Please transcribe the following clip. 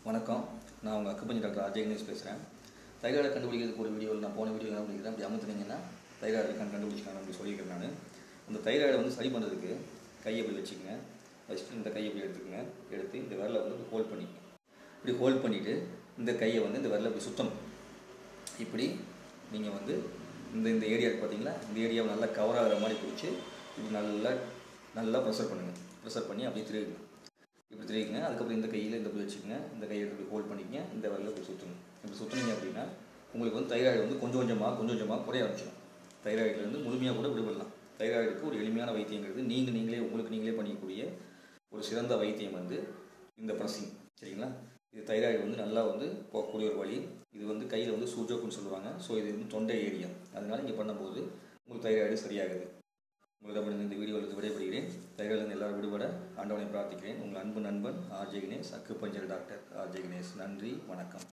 வணக்கம் நான் உங்கள் அக்குப்பஞ்சி டாக்டர் அஜய் கணேஷ் பேசுகிறேன் தைராய்டை கண்டுபிடிக்கிறதுக்கு ஒரு வீடியோவில் நான் போன வீடியோ என்ன பண்ணிக்கிறேன் அப்படி அமுத்துனீங்கன்னா தைராய்டு இருக்கான்னு கண்டுபிடிச்சிக்கலாம் அப்படி சொல்லியிருக்கேன் நான் அந்த தைராய்டை வந்து சரி பண்ணுறதுக்கு கையை இப்படி வச்சுக்கோங்க வச்சுட்டு இந்த கையை இப்படி எடுத்துக்கோங்க எடுத்து இந்த விரலை வந்து ஹோல்ட் பண்ணி இப்படி ஹோல்ட் பண்ணிவிட்டு இந்த கையை வந்து இந்த விரலை இப்படி சுத்தணும் இப்படி நீங்கள் வந்து இந்த இந்த ஏரியா இருக்கு பார்த்தீங்களா இந்த ஏரியாவை நல்லா கவர் ஆகிற மாதிரி பிடிச்சி இப்படி நல்லா நல்லா ப்ரெஷர் பண்ணுங்கள் ப்ரெஷர் பண்ணி அப்படியே திருகுங்க இப்படி தெரியுங்க அதுக்கப்புறம் இந்த கையில் இந்த இப்படி வச்சுக்கோங்க இந்த கையை இப்படி ஹோல்ட் பண்ணிக்கங்க இந்த வரல இப்படி சுற்றணும் இப்படி சுற்றுனீங்க அப்படின்னா உங்களுக்கு வந்து தைராய்டு வந்து கொஞ்சம் கொஞ்சமாக கொஞ்சம் கொஞ்சமாக குறைய ஆரம்பிச்சிடும் தைராய்டுலேருந்து முழுமையாக கூட விடுபடலாம் தைராய்டுக்கு ஒரு எளிமையான வைத்தியங்கிறது நீங்கள் நீங்களே உங்களுக்கு நீங்களே பண்ணிக்கக்கூடிய ஒரு சிறந்த வைத்தியம் வந்து இந்த ப்ரஸிங் சரிங்களா இது தைராய்டு வந்து நல்லா வந்து போகக்கூடிய ஒரு வழி இது வந்து கையில் வந்து சூஜோக்குன்னு சொல்லுவாங்க ஸோ இது வந்து தொண்டை ஏரியா அதனால இங்கே பண்ணும்போது உங்களுக்கு தைராய்டு சரியாகுது உங்களிடம் இந்த வீடியோவில் விடைபெறுகிறேன் தைராய்டிலிருந்து எல்லாரும் விடுபட ஆண்டவனை பிரார்த்திக்கிறேன் உங்கள் அன்பு நண்பன் ஆர்ஜே கணேஷ் அக்கு பஞ்சர் டாக்டர் ஆர்ஜே கணேஷ் நன்றி வணக்கம்